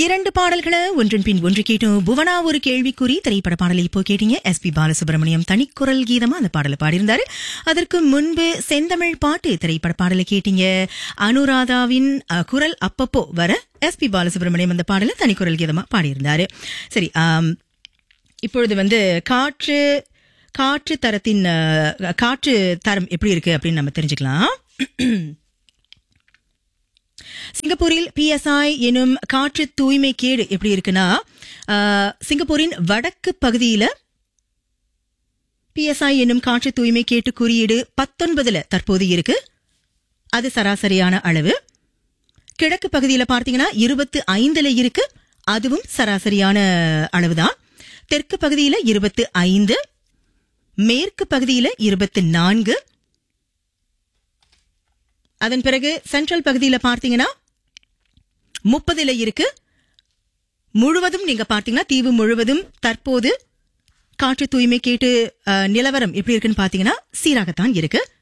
இரண்டு பாடல்களை ஒன்றன் பின் ஒன்று கேட்டோம் புவனா ஒரு கேள்விக்குறி திரைப்பட பாடலை இப்போ கேட்டீங்க எஸ் பி பாலசுப்ரமணியம் தனிக்குரல் கீதமா அந்த பாடலை பாடியிருந்தாரு அதற்கு முன்பு செந்தமிழ் பாட்டு திரைப்பட பாடலை கேட்டீங்க அனுராதாவின் அஹ், குரல் அப்பப்போ வர எஸ் பி பாலசுப்ரமணியம் அந்த பாடலை தனிக்குரல் கீதமா பாடியிருந்தாரு சரி ஆம், இப்பொழுது வந்து காற்று காற்று தரத்தின் அஹ், காற்று தரம் எப்படி இருக்கு அப்படின்னு நம்ம தெரிஞ்சுக்கலாம் சிங்கப்பூரில் பிஎஸ்ஐ எனும் காற்று தூய்மை கேடு எப்படி இருக்குன்னா ஆஹ், சிங்கப்பூரின் வடக்கு பகுதியில பிஎஸ்ஐ என்னும் காற்று தூய்மை கேட்டு குறியீடு பத்தொன்பதுல தற்போது இருக்கு அது சராசரியான அளவு கிழக்கு பகுதியில பார்த்தீங்கன்னா இருபத்து ஐந்துல இருக்கு அதுவும் சராசரியான அளவுதான் தெற்கு பகுதியில இருபத்து ஐந்து மேற்கு பகுதியில இருபத்து நான்கு அதன் பிறகு சென்ட்ரல் பகுதியில பார்த்தீங்கன்னா முப்பதுல இருக்கு முழுவதும் நீங்க பார்த்தீங்கன்னா தீவு முழுவதும் தற்போது காற்று தூய்மை கேட்டு அஹ், நிலவரம் எப்படி இருக்குன்னு பார்த்தீங்கன்னா சீராகத்தான் இருக்கு